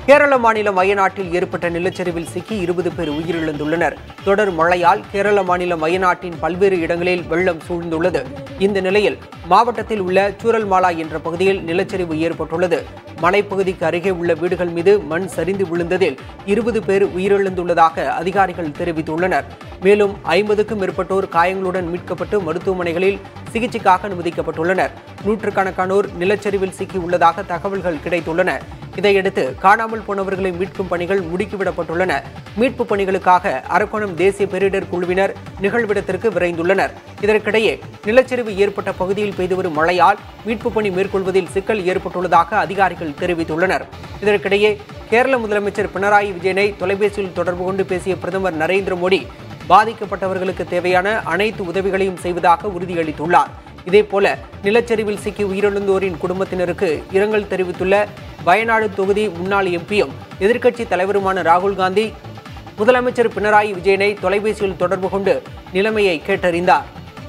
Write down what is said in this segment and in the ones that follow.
கேரள மாநிலம் வயநாட்டில் ஏற்பட்ட நிலச்சரிவில் சிக்கி இருபது பேர் உயிரிழந்துள்ளனர் தொடர் மழையால் கேரள மாநிலம் வயநாட்டின் பல்வேறு இடங்களில் வெள்ளம் சூழ்ந்துள்ளது இந்த நிலையில் மாவட்டத்தில் உள்ள சூரல்மாலா என்ற பகுதியில் நிலச்சரிவு ஏற்பட்டுள்ளது மலைப்பகுதிக்கு அருகே உள்ள வீடுகள் மீது மண் சரிந்து விழுந்ததில் இருபது பேர் உயிரிழந்துள்ளதாக அதிகாரிகள் தெரிவித்துள்ளனர் மேலும் ஐம்பதுக்கும் மேற்பட்டோர் காயங்களுடன் மீட்கப்பட்டு மருத்துவமனைகளில் சிகிச்சைக்காக அனுமதிக்கப்பட்டுள்ளனர் நூற்றுக்கணக்கானோர் நிலச்சரிவில் சிக்கி உள்ளதாக தகவல்கள் கிடைத்துள்ளன இதையடுத்து காணாமல் போனவர்களை மீட்கும் பணிகள் முடுக்கிவிடப்பட்டுள்ளன மீட்பு பணிகளுக்காக அரக்கோணம் தேசிய பேரிடர் குழுவினர் நிகழ்விடத்திற்கு விரைந்துள்ளனர் இதற்கிடையே நிலச்சரிவு ஏற்பட்ட பகுதியில் பெய்து வரும் மழையால் மீட்பு பணி மேற்கொள்வதில் சிக்கல் ஏற்பட்டுள்ளதாக அதிகாரிகள் தெரிவித்துள்ளனர் இதற்கிடையே கேரள முதலமைச்சர் பினராயி விஜயனை தொலைபேசியில் தொடர்பு கொண்டு பேசிய பிரதமர் நரேந்திர மோடி பாதிக்கப்பட்டவர்களுக்கு தேவையான அனைத்து உதவிகளையும் செய்வதாக உறுதியளித்துள்ளார் இதேபோல நிலச்சரிவில் சிக்கி உயிரிழந்தோரின் குடும்பத்தினருக்கு இரங்கல் தெரிவித்துள்ள வயநாடு தொகுதி முன்னாள் எம்பியும் எதிர்க்கட்சி தலைவருமான ராகுல் காந்தி முதலமைச்சர் பினராயி விஜயனை தொலைபேசியில் தொடர்பு கொண்டு நிலைமையை கேட்டறிந்தார்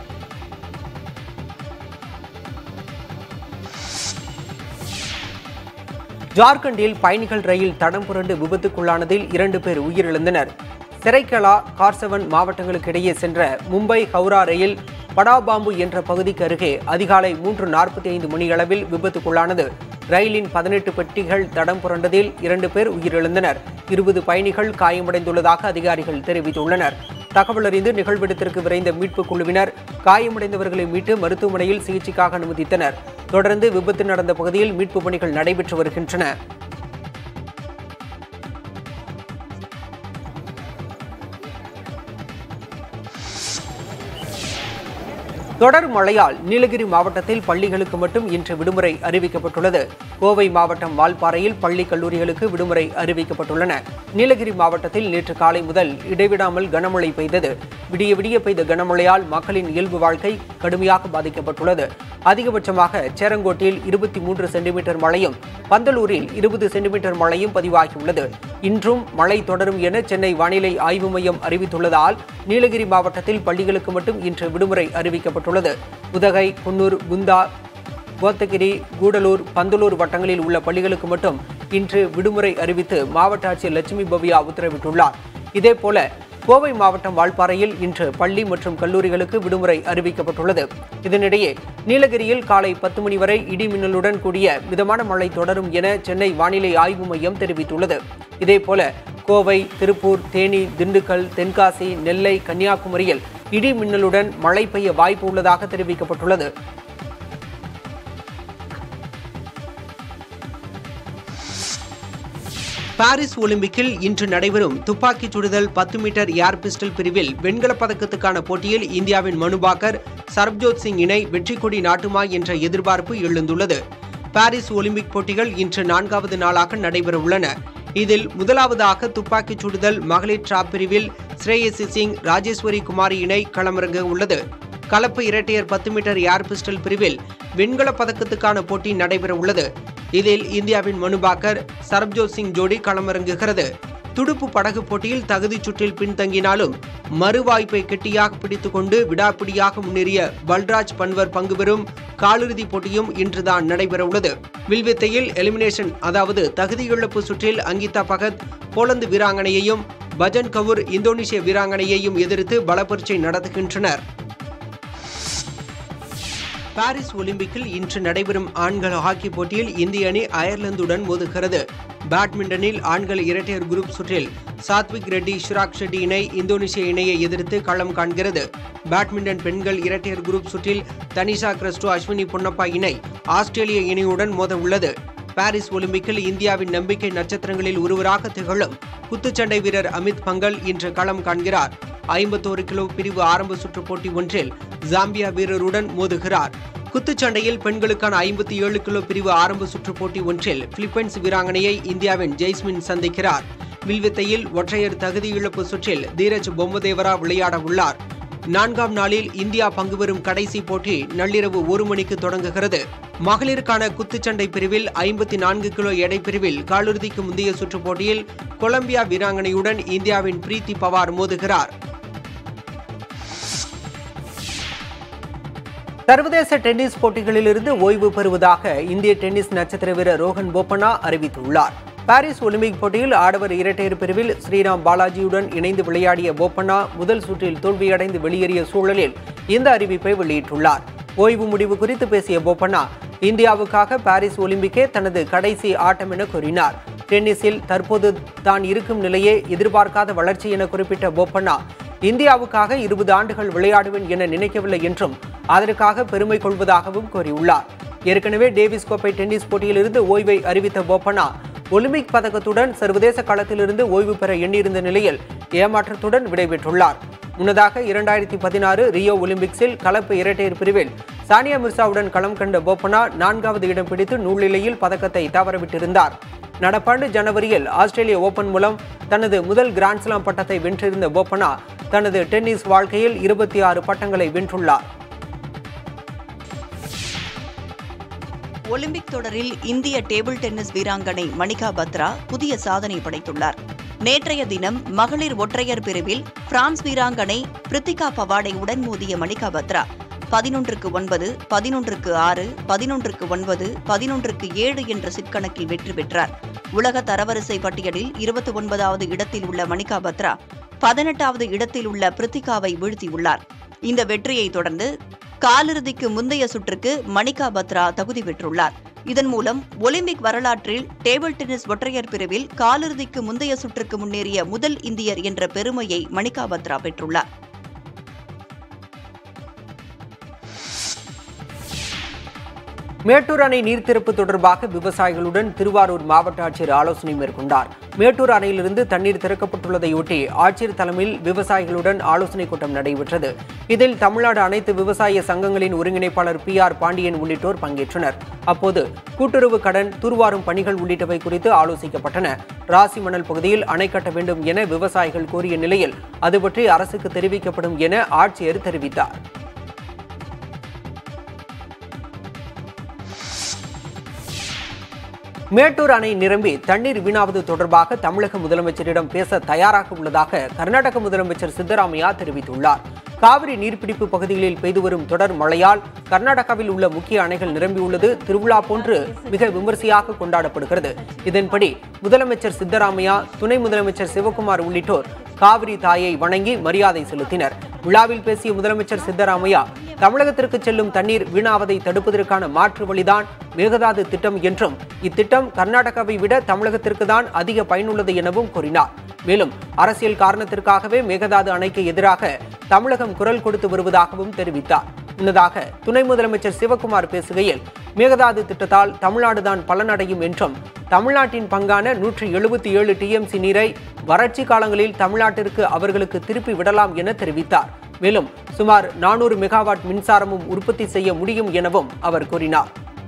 ஜார்க்கண்டில் பயணிகள் ரயில் தடம் புரண்டு விபத்துக்குள்ளானதில் இரண்டு பேர் உயிரிழந்தனர் செரைக்கலா கார்சவன் மாவட்டங்களுக்கு இடையே சென்ற மும்பை ஹவுரா ரயில் படாபாம்பு என்ற பகுதிக்கு அருகே அதிகாலை மூன்று நாற்பத்தி ஐந்து மணியளவில் விபத்துக்குள்ளானது ரயிலின் பதினெட்டு பெட்டிகள் தடம் புரண்டதில் இரண்டு பேர் உயிரிழந்தனர் இருபது பயணிகள் காயமடைந்துள்ளதாக அதிகாரிகள் தெரிவித்துள்ளனர் தகவல் அறிந்து நிகழ்விடத்திற்கு விரைந்த மீட்புக் குழுவினர் காயமடைந்தவர்களை மீட்டு மருத்துவமனையில் சிகிச்சைக்காக அனுமதித்தனர் தொடர்ந்து விபத்து நடந்த பகுதியில் மீட்பு பணிகள் நடைபெற்று வருகின்றன தொடர் மழையால் நீலகிரி மாவட்டத்தில் பள்ளிகளுக்கு மட்டும் இன்று விடுமுறை அறிவிக்கப்பட்டுள்ளது கோவை மாவட்டம் வால்பாறையில் பள்ளி கல்லூரிகளுக்கு விடுமுறை அறிவிக்கப்பட்டுள்ளன நீலகிரி மாவட்டத்தில் நேற்று காலை முதல் இடைவிடாமல் கனமழை பெய்தது விடிய விடிய பெய்த கனமழையால் மக்களின் இயல்பு வாழ்க்கை கடுமையாக பாதிக்கப்பட்டுள்ளது அதிகபட்சமாக சேரங்கோட்டில் இருபத்தி மூன்று சென்டிமீட்டர் மழையும் பந்தலூரில் இருபது சென்டிமீட்டர் மழையும் பதிவாகியுள்ளது இன்றும் மழை தொடரும் என சென்னை வானிலை ஆய்வு மையம் அறிவித்துள்ளதால் நீலகிரி மாவட்டத்தில் பள்ளிகளுக்கு மட்டும் இன்று விடுமுறை அறிவிக்கப்பட்டுள்ளது உதகை குன்னூர் குந்தா கோத்தகிரி கூடலூர் பந்தலூர் வட்டங்களில் உள்ள பள்ளிகளுக்கு மட்டும் இன்று விடுமுறை அறிவித்து மாவட்ட ஆட்சியர் லட்சுமி பவ்யா உத்தரவிட்டுள்ளார் இதேபோல கோவை மாவட்டம் வால்பாறையில் இன்று பள்ளி மற்றும் கல்லூரிகளுக்கு விடுமுறை அறிவிக்கப்பட்டுள்ளது இதனிடையே நீலகிரியில் காலை பத்து மணி வரை இடி மின்னலுடன் கூடிய மிதமான மழை தொடரும் என சென்னை வானிலை ஆய்வு மையம் தெரிவித்துள்ளது இதேபோல கோவை திருப்பூர் தேனி திண்டுக்கல் தென்காசி நெல்லை கன்னியாகுமரியில் இடி மின்னலுடன் மழை பெய்ய வாய்ப்பு உள்ளதாக தெரிவிக்கப்பட்டுள்ளது பாரிஸ் ஒலிம்பிக்கில் இன்று நடைபெறும் துப்பாக்கிச் சுடுதல் பத்து மீட்டர் ஏர் பிஸ்டல் பிரிவில் வெண்கலப் பதக்கத்துக்கான போட்டியில் இந்தியாவின் மனுபாக்கர் சர்ப்ஜோத் சிங் இணை வெற்றி கொடி நாட்டுமா என்ற எதிர்பார்ப்பு எழுந்துள்ளது பாரிஸ் ஒலிம்பிக் போட்டிகள் இன்று நான்காவது நாளாக நடைபெறவுள்ளன இதில் முதலாவதாக துப்பாக்கிச் சுடுதல் மகளிர் டிராப் பிரிவில் ஸ்ரேயசி சிங் ராஜேஸ்வரி குமாரி இணை களமிறங்க உள்ளது கலப்பு இரட்டையர் பத்து மீட்டர் ஏர் பிஸ்டல் பிரிவில் வெண்கலப் பதக்கத்துக்கான போட்டி நடைபெற உள்ளது இதில் இந்தியாவின் மனுபாக்கர் சரப்ஜோத் சிங் ஜோடி களமிறங்குகிறது துடுப்பு படகு போட்டியில் தகுதிச் சுற்றில் பின்தங்கினாலும் மறுவாய்ப்பை கெட்டியாக பிடித்துக் கொண்டு விடாப்பிடியாக முன்னேறிய பல்ராஜ் பன்வர் பங்கு பெறும் காலிறுதிப் போட்டியும் இன்றுதான் நடைபெறவுள்ளது வில்வித்தையில் எலிமினேஷன் அதாவது தகுதியிழப்பு சுற்றில் அங்கிதா பகத் போலந்து வீராங்கனையையும் பஜன் கவுர் இந்தோனேஷிய வீராங்கனையையும் எதிர்த்து பலப்பரீட்சை நடத்துகின்றனர் பாரிஸ் ஒலிம்பிக்கில் இன்று நடைபெறும் ஆண்கள் ஹாக்கி போட்டியில் இந்திய அணி அயர்லாந்துடன் மோதுகிறது பேட்மிண்டனில் ஆண்கள் இரட்டையர் குரூப் சுற்றில் சாத்விக் ரெட்டி ஷிராக் ஷெட்டி இணை இந்தோனேஷிய இணையை எதிர்த்து களம் காண்கிறது பேட்மிண்டன் பெண்கள் இரட்டையர் குரூப் சுற்றில் தனிஷா கிறிஸ்டோ அஸ்வினி பொன்னப்பா இணை ஆஸ்திரேலிய இணையுடன் மோத உள்ளது பாரிஸ் ஒலிம்பிக்கில் இந்தியாவின் நம்பிக்கை நட்சத்திரங்களில் ஒருவராக திகழும் குத்துச்சண்டை வீரர் அமித் பங்கல் இன்று களம் காண்கிறார் ஐம்பத்தோரு கிலோ பிரிவு ஆரம்ப சுற்று போட்டி ஒன்றில் ஜாம்பியா வீரருடன் மோதுகிறார் குத்துச்சண்டையில் பெண்களுக்கான ஐம்பத்தி ஏழு கிலோ பிரிவு ஆரம்ப சுற்று போட்டி ஒன்றில் பிலிப்பைன்ஸ் வீராங்கனையை இந்தியாவின் ஜெய்ஸ்மின் சந்திக்கிறார் வில்வித்தையில் ஒற்றையர் தகுதி இழப்பு சுற்றில் தீரஜ் பொம்மதேவரா விளையாட உள்ளார் நான்காம் நாளில் இந்தியா பங்கு பெறும் கடைசி போட்டி நள்ளிரவு ஒரு மணிக்கு தொடங்குகிறது மகளிருக்கான குத்துச்சண்டை பிரிவில் ஐம்பத்தி நான்கு கிலோ எடை பிரிவில் காலிறுதிக்கு முந்தைய சுற்று போட்டியில் கொலம்பியா வீராங்கனையுடன் இந்தியாவின் பிரீத்தி பவார் மோதுகிறார் சர்வதேச டென்னிஸ் போட்டிகளிலிருந்து ஓய்வு பெறுவதாக இந்திய டென்னிஸ் நட்சத்திர வீரர் ரோஹன் போப்பண்ணா அறிவித்துள்ளார் பாரிஸ் ஒலிம்பிக் போட்டியில் ஆடவர் இரட்டையர் பிரிவில் ஸ்ரீராம் பாலாஜியுடன் இணைந்து விளையாடிய போப்பண்ணா முதல் சுற்றில் தோல்வியடைந்து வெளியேறிய சூழலில் இந்த அறிவிப்பை வெளியிட்டுள்ளார் ஓய்வு முடிவு குறித்து பேசிய போப்பண்ணா இந்தியாவுக்காக பாரிஸ் ஒலிம்பிக்கே தனது கடைசி ஆட்டம் என கூறினார் டென்னிஸில் தற்போது தான் இருக்கும் நிலையே எதிர்பார்க்காத வளர்ச்சி என குறிப்பிட்ட போப்பண்ணா இந்தியாவுக்காக இருபது ஆண்டுகள் விளையாடுவேன் என நினைக்கவில்லை என்றும் அதற்காக பெருமை கொள்வதாகவும் கூறியுள்ளார் ஏற்கனவே டேவிஸ் கோப்பை டென்னிஸ் போட்டியிலிருந்து ஓய்வை அறிவித்த போப்பண்ணா ஒலிம்பிக் பதக்கத்துடன் சர்வதேச களத்திலிருந்து ஓய்வு பெற எண்ணியிருந்த நிலையில் ஏமாற்றத்துடன் விடைபெற்றுள்ளார் முன்னதாக இரண்டாயிரத்தி பதினாறு ரியோ ஒலிம்பிக்ஸில் கலப்பு இரட்டையர் பிரிவில் சானியா மிர்சாவுடன் களம் கண்ட போப்பண்ணா நான்காவது இடம் பிடித்து நூலிலையில் பதக்கத்தை தவறவிட்டிருந்தார் நடப்பாண்டு ஜனவரியில் ஆஸ்திரேலிய ஓபன் மூலம் தனது முதல் கிராண்ட்ஸ்லாம் பட்டத்தை வென்றிருந்த போப்பண்ணா தனது டென்னிஸ் வாழ்க்கையில் இருபத்தி ஆறு பட்டங்களை வென்றுள்ளார் ஒலிம்பிக் தொடரில் இந்திய டேபிள் டென்னிஸ் வீராங்கனை மணிகா பத்ரா புதிய சாதனை படைத்துள்ளார் நேற்றைய தினம் மகளிர் ஒற்றையர் பிரிவில் பிரான்ஸ் வீராங்கனை பிரித்திகா பவாடை உடன் மோதிய மணிகா பத்ரா பதினொன்றுக்கு ஒன்பது பதினொன்றுக்கு ஆறு பதினொன்றுக்கு ஒன்பது பதினொன்றுக்கு ஏழு என்ற சிற்கணக்கில் வெற்றி பெற்றார் உலக தரவரிசை பட்டியலில் இருபத்தி ஒன்பதாவது இடத்தில் உள்ள மணிகா பத்ரா பதினெட்டாவது இடத்தில் உள்ள பிரித்திகாவை வீழ்த்தியுள்ளார் இந்த வெற்றியை தொடர்ந்து காலிறுதிக்கு முந்தைய சுற்றுக்கு மணிகா பத்ரா தகுதி பெற்றுள்ளார் இதன் மூலம் ஒலிம்பிக் வரலாற்றில் டேபிள் டென்னிஸ் ஒற்றையர் பிரிவில் காலிறுதிக்கு முந்தைய சுற்றுக்கு முன்னேறிய முதல் இந்தியர் என்ற பெருமையை மணிகா பத்ரா பெற்றுள்ளார் மேட்டூர் அணை நீர்த்திறப்பு தொடர்பாக விவசாயிகளுடன் திருவாரூர் மாவட்ட ஆட்சியர் ஆலோசனை மேற்கொண்டார் மேட்டூர் அணையிலிருந்து தண்ணீர் திறக்கப்பட்டுள்ளதையொட்டி ஆட்சியர் தலைமையில் விவசாயிகளுடன் ஆலோசனைக் கூட்டம் நடைபெற்றது இதில் தமிழ்நாடு அனைத்து விவசாய சங்கங்களின் ஒருங்கிணைப்பாளர் பி ஆர் பாண்டியன் உள்ளிட்டோர் பங்கேற்றனர் அப்போது கூட்டுறவு கடன் தூர்வாரும் பணிகள் உள்ளிட்டவை குறித்து ஆலோசிக்கப்பட்டன ராசி மணல் பகுதியில் அணை கட்ட வேண்டும் என விவசாயிகள் கோரிய நிலையில் அது பற்றி அரசுக்கு தெரிவிக்கப்படும் என ஆட்சியர் தெரிவித்தார் மேட்டூர் அணை நிரம்பி தண்ணீர் வீணாவது தொடர்பாக தமிழக முதலமைச்சரிடம் பேச தயாராக உள்ளதாக கர்நாடக முதலமைச்சர் சித்தராமையா தெரிவித்துள்ளார் காவிரி நீர்பிடிப்பு பகுதிகளில் பெய்து வரும் தொடர் மழையால் கர்நாடகாவில் உள்ள முக்கிய அணைகள் நிரம்பியுள்ளது திருவிழா போன்று மிக விமர்சையாக கொண்டாடப்படுகிறது இதன்படி முதலமைச்சர் சித்தராமையா துணை முதலமைச்சர் சிவகுமார் உள்ளிட்டோர் காவிரி தாயை வணங்கி மரியாதை செலுத்தினர் விழாவில் பேசிய முதலமைச்சர் சித்தராமையா தமிழகத்திற்கு செல்லும் தண்ணீர் வீணாவதை தடுப்பதற்கான மாற்று வழிதான் மேகதாது திட்டம் என்றும் இத்திட்டம் கர்நாடகாவை விட தமிழகத்திற்கு தான் அதிக பயனுள்ளது எனவும் கூறினார் மேலும் அரசியல் காரணத்திற்காகவே மேகதாது அணைக்கு எதிராக தமிழகம் குரல் கொடுத்து வருவதாகவும் தெரிவித்தார் முன்னதாக துணை முதலமைச்சர் சிவகுமார் பேசுகையில் மேகதாது திட்டத்தால் தமிழ்நாடுதான் பலனடையும் என்றும் தமிழ்நாட்டின் பங்கான நூற்றி எழுபத்தி ஏழு டிஎம்சி நீரை வறட்சி காலங்களில் தமிழ்நாட்டிற்கு அவர்களுக்கு திருப்பி விடலாம் என தெரிவித்தார் மேலும் சுமார் நானூறு மெகாவாட் மின்சாரமும் உற்பத்தி செய்ய முடியும் எனவும் அவர் கூறினார்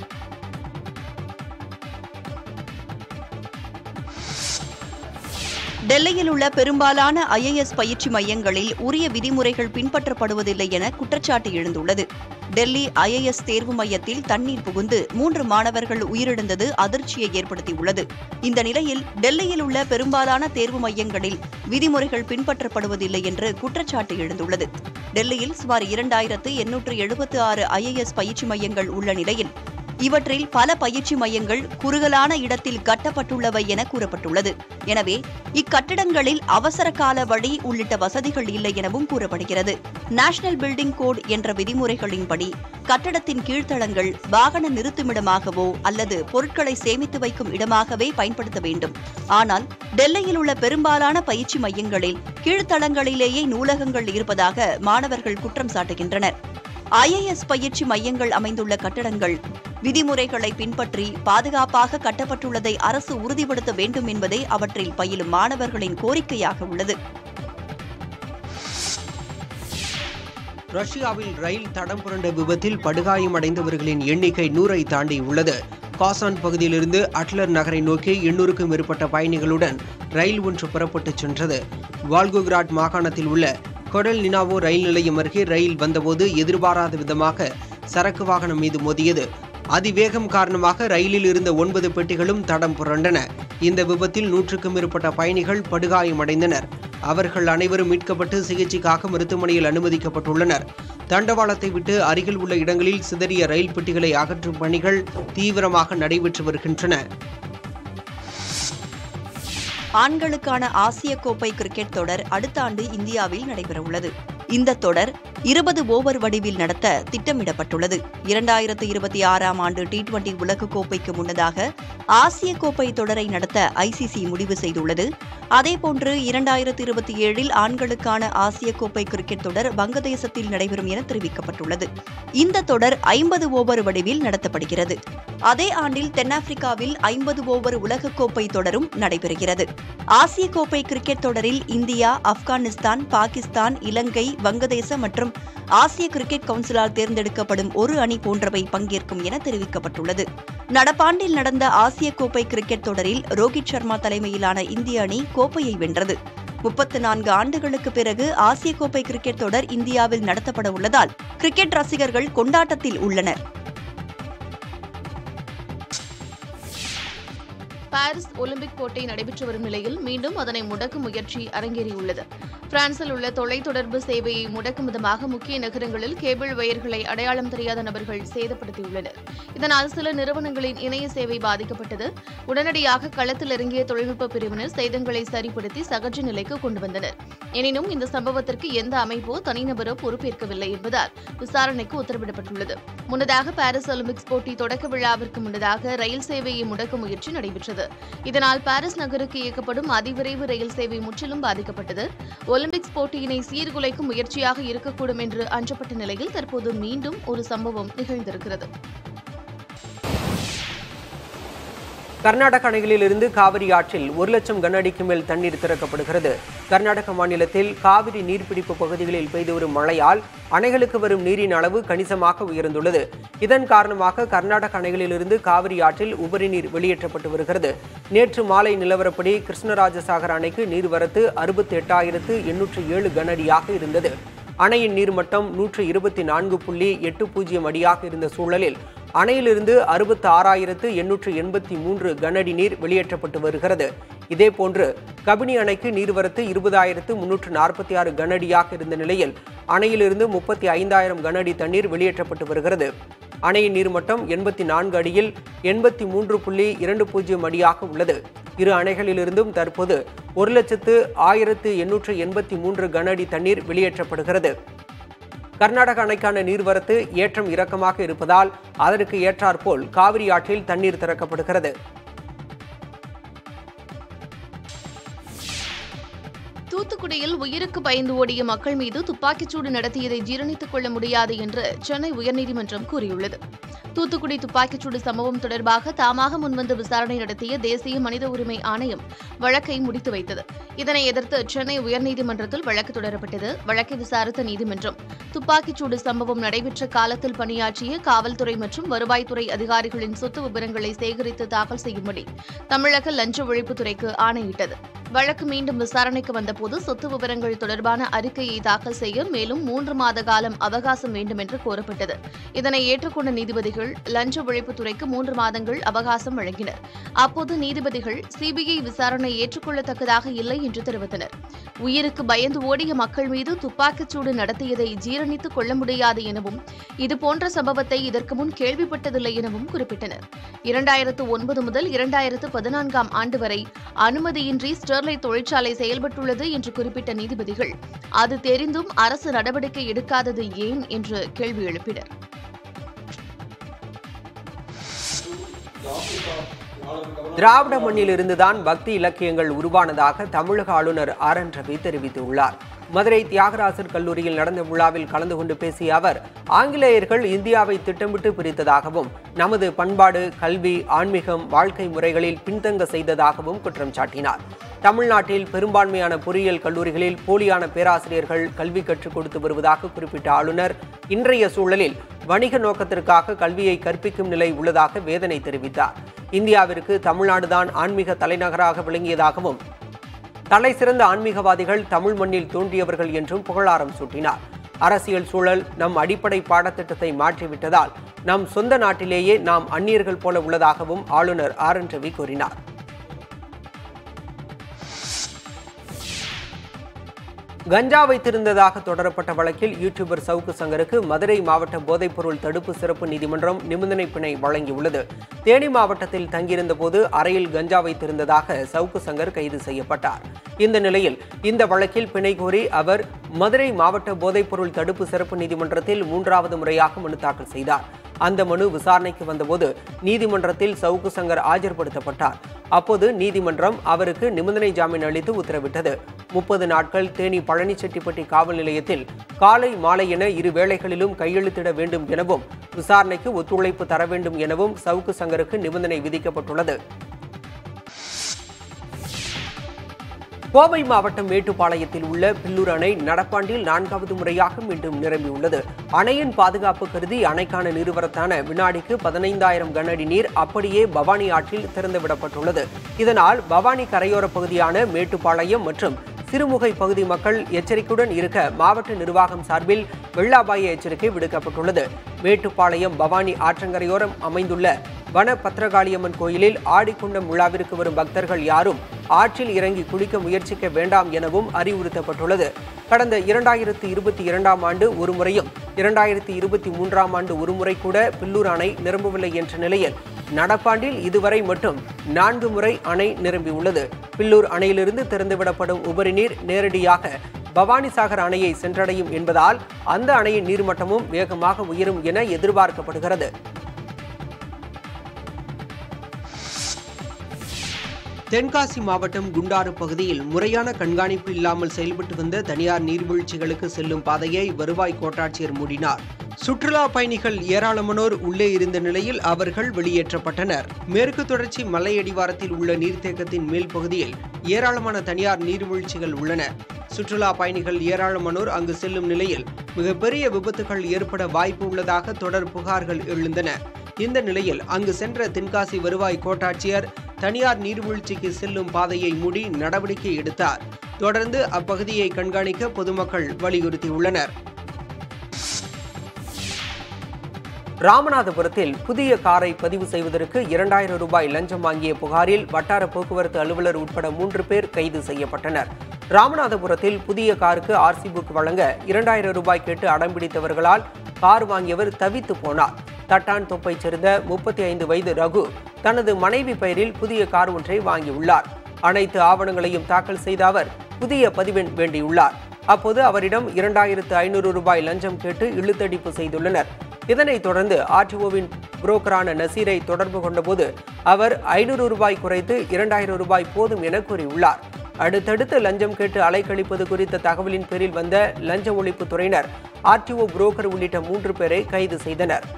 டெல்லியில் உள்ள பெரும்பாலான ஐஏஎஸ் பயிற்சி மையங்களில் உரிய விதிமுறைகள் பின்பற்றப்படுவதில்லை என குற்றச்சாட்டு எழுந்துள்ளது டெல்லி ஐஏஎஸ் தேர்வு மையத்தில் தண்ணீர் புகுந்து மூன்று மாணவர்கள் உயிரிழந்தது அதிர்ச்சியை ஏற்படுத்தியுள்ளது இந்த நிலையில் டெல்லியில் உள்ள பெரும்பாலான தேர்வு மையங்களில் விதிமுறைகள் பின்பற்றப்படுவதில்லை என்று குற்றச்சாட்டு எழுந்துள்ளது டெல்லியில் சுமார் இரண்டாயிரத்து எண்ணூற்று எழுபத்து ஆறு ஐஏஎஸ் பயிற்சி மையங்கள் உள்ள நிலையில் இவற்றில் பல பயிற்சி மையங்கள் குறுகலான இடத்தில் கட்டப்பட்டுள்ளவை என கூறப்பட்டுள்ளது எனவே இக்கட்டிடங்களில் அவசர கால வழி உள்ளிட்ட வசதிகள் இல்லை எனவும் கூறப்படுகிறது நேஷனல் பில்டிங் கோட் என்ற விதிமுறைகளின்படி கட்டடத்தின் கீழ்த்தளங்கள் வாகன நிறுத்துமிடமாகவோ அல்லது பொருட்களை சேமித்து வைக்கும் இடமாகவே பயன்படுத்த வேண்டும் ஆனால் டெல்லியில் உள்ள பெரும்பாலான பயிற்சி மையங்களில் கீழ்த்தளங்களிலேயே நூலகங்கள் இருப்பதாக மாணவர்கள் குற்றம் சாட்டுகின்றனர் ஐஏஎஸ் பயிற்சி மையங்கள் அமைந்துள்ள கட்டடங்கள் விதிமுறைகளை பின்பற்றி பாதுகாப்பாக கட்டப்பட்டுள்ளதை அரசு உறுதிப்படுத்த வேண்டும் என்பதே அவற்றில் பயிலும் மாணவர்களின் கோரிக்கையாக உள்ளது ரஷ்யாவில் ரயில் தடம் புரண்ட விபத்தில் படுகாயமடைந்தவர்களின் எண்ணிக்கை நூறை தாண்டி உள்ளது காசான் பகுதியிலிருந்து அட்லர் நகரை நோக்கி எண்ணூறுக்கும் மேற்பட்ட பயணிகளுடன் ரயில் ஒன்று புறப்பட்டுச் சென்றது வால்கோகிராட் மாகாணத்தில் உள்ள கொடல் நினாவோ ரயில் நிலையம் அருகே ரயில் வந்தபோது எதிர்பாராத விதமாக சரக்கு வாகனம் மீது மோதியது அதிவேகம் காரணமாக ரயிலில் இருந்த ஒன்பது பெட்டிகளும் தடம் புரண்டன இந்த விபத்தில் நூற்றுக்கும் மேற்பட்ட பயணிகள் படுகாயமடைந்தனர் அவர்கள் அனைவரும் மீட்கப்பட்டு சிகிச்சைக்காக மருத்துவமனையில் அனுமதிக்கப்பட்டுள்ளனர் தண்டவாளத்தை விட்டு அருகில் உள்ள இடங்களில் சிதறிய ரயில் பெட்டிகளை அகற்றும் பணிகள் தீவிரமாக நடைபெற்று வருகின்றன ஆண்களுக்கான ஆசிய கோப்பை கிரிக்கெட் தொடர் அடுத்த ஆண்டு இந்தியாவில் நடைபெறவுள்ளது இந்த தொடர் இருபது ஓவர் வடிவில் நடத்த திட்டமிடப்பட்டுள்ளது இரண்டாயிரத்து இருபத்தி ஆறாம் ஆண்டு டி டுவெண்டி உலகக்கோப்பைக்கு முன்னதாக ஆசிய கோப்பை தொடரை நடத்த ஐசிசி முடிவு செய்துள்ளது அதேபோன்று இரண்டாயிரத்து இருபத்தி ஏழில் ஆண்களுக்கான ஆசிய கோப்பை கிரிக்கெட் தொடர் வங்கதேசத்தில் நடைபெறும் என தெரிவிக்கப்பட்டுள்ளது இந்த தொடர் ஐம்பது ஓவர் வடிவில் நடத்தப்படுகிறது அதே ஆண்டில் தென்னாப்பிரிக்காவில் ஐம்பது ஓவர் உலகக்கோப்பை தொடரும் நடைபெறுகிறது ஆசிய கோப்பை கிரிக்கெட் தொடரில் இந்தியா ஆப்கானிஸ்தான் பாகிஸ்தான் இலங்கை வங்கதேசம் மற்றும் ஆசிய கிரிக்கெட் கவுன்சிலால் தேர்ந்தெடுக்கப்படும் ஒரு அணி போன்றவை பங்கேற்கும் என தெரிவிக்கப்பட்டுள்ளது நடப்பாண்டில் நடந்த ஆசிய கோப்பை கிரிக்கெட் தொடரில் ரோஹித் சர்மா தலைமையிலான இந்திய அணி கோப்பையை வென்றது முப்பத்து நான்கு ஆண்டுகளுக்கு பிறகு ஆசிய கோப்பை கிரிக்கெட் தொடர் இந்தியாவில் நடத்தப்பட உள்ளதால் கிரிக்கெட் ரசிகர்கள் கொண்டாட்டத்தில் உள்ளனர் பாரிஸ் ஒலிம்பிக் போட்டி நடைபெற்று வரும் நிலையில் மீண்டும் அதனை முடக்கும் முயற்சி அரங்கேறியுள்ளது பிரான்சில் உள்ள தொலைத்தொடர்பு சேவையை முடக்கும் விதமாக முக்கிய நகரங்களில் கேபிள் வயர்களை அடையாளம் தெரியாத நபர்கள் சேதப்படுத்தியுள்ளனர் இதனால் சில நிறுவனங்களின் இணைய சேவை பாதிக்கப்பட்டது உடனடியாக களத்தில் இறங்கிய தொழில்நுட்ப பிரிவினர் சேதங்களை சரிப்படுத்தி சகஜ நிலைக்கு கொண்டு வந்தனர் எனினும் இந்த சம்பவத்திற்கு எந்த அமைப்போ தனிநபரோ பொறுப்பேற்கவில்லை என்பதால் விசாரணைக்கு உத்தரவிடப்பட்டுள்ளது முன்னதாக பாரிஸ் ஒலிம்பிக்ஸ் போட்டி தொடக்க விழாவிற்கு முன்னதாக ரயில் சேவையை முடக்கும் முயற்சி நடைபெற்றது இதனால் பாரிஸ் நகருக்கு இயக்கப்படும் அதிவிரைவு ரயில் சேவை முற்றிலும் பாதிக்கப்பட்டது ஒலிம்பிக்ஸ் போட்டியினை சீர்குலைக்கும் முயற்சியாக இருக்கக்கூடும் என்று அஞ்சப்பட்ட நிலையில் தற்போது மீண்டும் ஒரு சம்பவம் நிகழ்ந்திருக்கிறது கர்நாடக அணைகளில் இருந்து காவிரி ஆற்றில் ஒரு லட்சம் கன அடிக்கு மேல் தண்ணீர் திறக்கப்படுகிறது கர்நாடக மாநிலத்தில் காவிரி நீர்பிடிப்பு பகுதிகளில் பெய்து வரும் மழையால் அணைகளுக்கு வரும் நீரின் அளவு கணிசமாக உயர்ந்துள்ளது இதன் காரணமாக கர்நாடக அணைகளிலிருந்து காவிரி ஆற்றில் உபரி நீர் வெளியேற்றப்பட்டு வருகிறது நேற்று மாலை நிலவரப்படி கிருஷ்ணராஜசாகர் அணைக்கு நீர்வரத்து அறுபத்தி எட்டாயிரத்து எண்ணூற்று ஏழு கன அடியாக இருந்தது அணையின் நீர்மட்டம் நூற்று இருபத்தி நான்கு புள்ளி எட்டு பூஜ்ஜியம் அடியாக இருந்த சூழலில் அணையிலிருந்து அறுபத்தி ஆறாயிரத்து எண்ணூற்று எண்பத்தி மூன்று கனஅடி நீர் வெளியேற்றப்பட்டு வருகிறது இதேபோன்று கபினி அணைக்கு நீர்வரத்து இருபதாயிரத்து முன்னூற்று நாற்பத்தி ஆறு கனஅடியாக இருந்த நிலையில் அணையிலிருந்து முப்பத்தி ஐந்தாயிரம் கனஅடி தண்ணீர் வெளியேற்றப்பட்டு வருகிறது அணையின் நீர்மட்டம் எண்பத்தி நான்கு அடியில் எண்பத்தி மூன்று புள்ளி இரண்டு பூஜ்ஜியம் அடியாக உள்ளது இரு அணைகளிலிருந்தும் தற்போது ஒரு லட்சத்து ஆயிரத்து எண்ணூற்று எண்பத்தி மூன்று கன அடி தண்ணீர் வெளியேற்றப்படுகிறது கர்நாடக அணைக்கான நீர்வரத்து ஏற்றம் இறக்கமாக இருப்பதால் அதற்கு ஏற்றாற்போல் காவிரி ஆற்றில் தண்ணீர் திறக்கப்படுகிறது தூத்துக்குடியில் உயிருக்கு பயந்து ஓடிய மக்கள் மீது துப்பாக்கிச்சூடு நடத்தியதை ஜீரணித்துக் கொள்ள முடியாது என்று சென்னை உயர்நீதிமன்றம் கூறியுள்ளது தூத்துக்குடி துப்பாக்கிச்சூடு சம்பவம் தொடர்பாக தாமாக முன்வந்து விசாரணை நடத்திய தேசிய மனித உரிமை ஆணையம் வழக்கை முடித்து வைத்தது இதனை எதிர்த்து சென்னை உயர்நீதிமன்றத்தில் வழக்கு தொடரப்பட்டது வழக்கை விசாரித்த நீதிமன்றம் துப்பாக்கிச்சூடு சம்பவம் நடைபெற்ற காலத்தில் பணியாற்றிய காவல்துறை மற்றும் வருவாய்த்துறை அதிகாரிகளின் சொத்து விவரங்களை சேகரித்து தாக்கல் செய்யும்படி தமிழக லஞ்ச ஒழிப்புத்துறைக்கு ஆணையிட்டது வழக்கு மீண்டும் விசாரணைக்கு வந்தபோது சொத்து விவரங்கள் தொடர்பான அறிக்கையை தாக்கல் செய்ய மேலும் மூன்று மாத காலம் அவகாசம் வேண்டும் என்று கோரப்பட்டது இதனை ஏற்றுக்கொண்ட நீதிபதிகள் லஞ்ச ஒழிப்புத்துறைக்கு மூன்று மாதங்கள் அவகாசம் வழங்கினர் அப்போது நீதிபதிகள் சிபிஐ விசாரணை ஏற்றுக்கொள்ளத்தக்கதாக இல்லை என்று தெரிவித்தனர் உயிருக்கு பயந்து ஓடிய மக்கள் மீது துப்பாக்கிச்சூடு நடத்தியதை ஜீரணித்துக் கொள்ள முடியாது எனவும் இதுபோன்ற சம்பவத்தை இதற்கு முன் கேள்விப்பட்டதில்லை எனவும் குறிப்பிட்டனர் இரண்டாயிரத்து ஒன்பது முதல் இரண்டாயிரத்து பதினான்காம் ஆண்டு வரை அனுமதியின்றி ஸ்டெர்லைட் தொழிற்சாலை செயல்பட்டுள்ளது என்று குறிப்பிட்ட நீதிபதிகள் அது தெரிந்தும் அரசு நடவடிக்கை எடுக்காதது ஏன் என்று கேள்வி எழுப்பினர் திராவிட மண்ணிலிருந்துதான் பக்தி இலக்கியங்கள் உருவானதாக தமிழக ஆளுநர் ஆர் என் ரவி தெரிவித்துள்ளார் மதுரை தியாகராசர் கல்லூரியில் நடந்த விழாவில் கலந்து கொண்டு பேசிய அவர் ஆங்கிலேயர்கள் இந்தியாவை திட்டமிட்டு பிரித்ததாகவும் நமது பண்பாடு கல்வி ஆன்மீகம் வாழ்க்கை முறைகளில் பின்தங்க செய்ததாகவும் குற்றம் சாட்டினார் தமிழ்நாட்டில் பெரும்பான்மையான பொறியியல் கல்லூரிகளில் போலியான பேராசிரியர்கள் கல்வி கற்றுக் கொடுத்து வருவதாக குறிப்பிட்ட ஆளுநர் இன்றைய சூழலில் வணிக நோக்கத்திற்காக கல்வியை கற்பிக்கும் நிலை உள்ளதாக வேதனை தெரிவித்தார் இந்தியாவிற்கு தமிழ்நாடுதான் ஆன்மீக தலைநகராக விளங்கியதாகவும் தலை சிறந்த ஆன்மீகவாதிகள் தமிழ் மண்ணில் தோன்றியவர்கள் என்றும் புகழாரம் சூட்டினார் அரசியல் சூழல் நம் அடிப்படை பாடத்திட்டத்தை மாற்றிவிட்டதால் நம் சொந்த நாட்டிலேயே நாம் அந்நியர்கள் போல உள்ளதாகவும் ஆளுநர் ஆர் என் ரவி கூறினார் கஞ்சா வைத்திருந்ததாக தொடரப்பட்ட வழக்கில் யூடியூபர் சவுக்கு சங்கருக்கு மதுரை மாவட்ட போதைப்பொருள் தடுப்பு சிறப்பு நீதிமன்றம் நிபந்தனை பிணை வழங்கியுள்ளது தேனி மாவட்டத்தில் தங்கியிருந்த போது அறையில் கஞ்சா வைத்திருந்ததாக சவுக்கு சங்கர் கைது செய்யப்பட்டார் இந்த நிலையில் இந்த வழக்கில் பிணை கோரி அவர் மதுரை மாவட்ட போதைப்பொருள் தடுப்பு சிறப்பு நீதிமன்றத்தில் மூன்றாவது முறையாக மனு தாக்கல் செய்தார் அந்த மனு விசாரணைக்கு வந்தபோது நீதிமன்றத்தில் சவுக்கு சங்கர் ஆஜர்படுத்தப்பட்டார் அப்போது நீதிமன்றம் அவருக்கு நிபந்தனை ஜாமீன் அளித்து உத்தரவிட்டது முப்பது நாட்கள் தேனி பழனிச்செட்டிப்பட்டி காவல் நிலையத்தில் காலை மாலை என இரு வேளைகளிலும் கையெழுத்திட வேண்டும் எனவும் விசாரணைக்கு ஒத்துழைப்பு தர வேண்டும் எனவும் சவுக்கு சங்கருக்கு நிபந்தனை விதிக்கப்பட்டுள்ளது கோவை மாவட்டம் மேட்டுப்பாளையத்தில் உள்ள பில்லூர் அணை நடப்பாண்டில் நான்காவது முறையாக மீண்டும் நிரம்பியுள்ளது அணையின் பாதுகாப்பு கருதி அணைக்கான நீர்வரத்தான வினாடிக்கு பதினைந்தாயிரம் கனஅடி நீர் அப்படியே பவானி ஆற்றில் திறந்துவிடப்பட்டுள்ளது இதனால் பவானி கரையோர பகுதியான மேட்டுப்பாளையம் மற்றும் சிறுமுகை பகுதி மக்கள் எச்சரிக்கையுடன் இருக்க மாவட்ட நிர்வாகம் சார்பில் வெள்ள அபாய எச்சரிக்கை விடுக்கப்பட்டுள்ளது மேட்டுப்பாளையம் பவானி ஆற்றங்கரையோரம் அமைந்துள்ள வன பத்திரகாளியம்மன் கோயிலில் ஆடிக்குண்டம் விழாவிற்கு வரும் பக்தர்கள் யாரும் ஆற்றில் இறங்கி குளிக்க முயற்சிக்க வேண்டாம் எனவும் அறிவுறுத்தப்பட்டுள்ளது கடந்த இரண்டாயிரத்தி இருபத்தி இரண்டாம் ஆண்டு ஒரு முறையும் இரண்டாயிரத்தி இருபத்தி மூன்றாம் ஆண்டு ஒரு முறை கூட பில்லூர் அணை நிரம்பவில்லை என்ற நிலையில் நடப்பாண்டில் இதுவரை மட்டும் நான்கு முறை அணை நிரம்பியுள்ளது பில்லூர் அணையிலிருந்து திறந்துவிடப்படும் உபரி நீர் நேரடியாக பவானிசாகர் அணையை சென்றடையும் என்பதால் அந்த அணையின் நீர்மட்டமும் வேகமாக உயரும் என எதிர்பார்க்கப்படுகிறது தென்காசி மாவட்டம் குண்டாறு பகுதியில் முறையான கண்காணிப்பு இல்லாமல் செயல்பட்டு வந்த தனியார் நீர்வீழ்ச்சிகளுக்கு செல்லும் பாதையை வருவாய் கோட்டாட்சியர் மூடினார் சுற்றுலா பயணிகள் ஏராளமானோர் உள்ளே இருந்த நிலையில் அவர்கள் வெளியேற்றப்பட்டனர் மேற்கு தொடர்ச்சி மலையடிவாரத்தில் உள்ள நீர்த்தேக்கத்தின் மேல் பகுதியில் ஏராளமான தனியார் நீர்வீழ்ச்சிகள் உள்ளன சுற்றுலா பயணிகள் ஏராளமானோர் அங்கு செல்லும் நிலையில் மிகப்பெரிய விபத்துகள் ஏற்பட வாய்ப்பு உள்ளதாக தொடர் புகார்கள் எழுந்தன இந்த நிலையில் அங்கு சென்ற தென்காசி வருவாய் கோட்டாட்சியர் தனியார் நீர்வீழ்ச்சிக்கு செல்லும் பாதையை மூடி நடவடிக்கை எடுத்தார் தொடர்ந்து அப்பகுதியை கண்காணிக்க பொதுமக்கள் வலியுறுத்தியுள்ளனர் ராமநாதபுரத்தில் புதிய காரை பதிவு செய்வதற்கு இரண்டாயிரம் ரூபாய் லஞ்சம் வாங்கிய புகாரில் வட்டார போக்குவரத்து அலுவலர் உட்பட மூன்று பேர் கைது செய்யப்பட்டனர் ராமநாதபுரத்தில் புதிய காருக்கு ஆர்சி புக் வழங்க இரண்டாயிரம் ரூபாய் கேட்டு அடம்பிடித்தவர்களால் கார் வாங்கியவர் தவித்து போனார் தட்டான் தொப்பைச் சேர்ந்த முப்பத்தி ஐந்து வயது ரகு தனது மனைவி பெயரில் புதிய கார் ஒன்றை வாங்கியுள்ளார் அனைத்து ஆவணங்களையும் தாக்கல் செய்த அவர் புதிய பதிவெண் வேண்டியுள்ளார் அப்போது அவரிடம் இரண்டாயிரத்து ஐநூறு ரூபாய் லஞ்சம் கேட்டு இழுத்தடிப்பு செய்துள்ளனர் இதனைத் தொடர்ந்து ஆர்டிஓவின் புரோக்கரான நசீரை தொடர்பு கொண்டபோது அவர் ஐநூறு ரூபாய் குறைத்து இரண்டாயிரம் ரூபாய் போதும் என கூறியுள்ளார் அடுத்தடுத்து லஞ்சம் கேட்டு அலைக்கழிப்பது குறித்த தகவலின் பேரில் வந்த லஞ்ச ஒழிப்பு துறையினர் ஆர்டிஓ புரோக்கர் உள்ளிட்ட மூன்று பேரை கைது செய்தனர்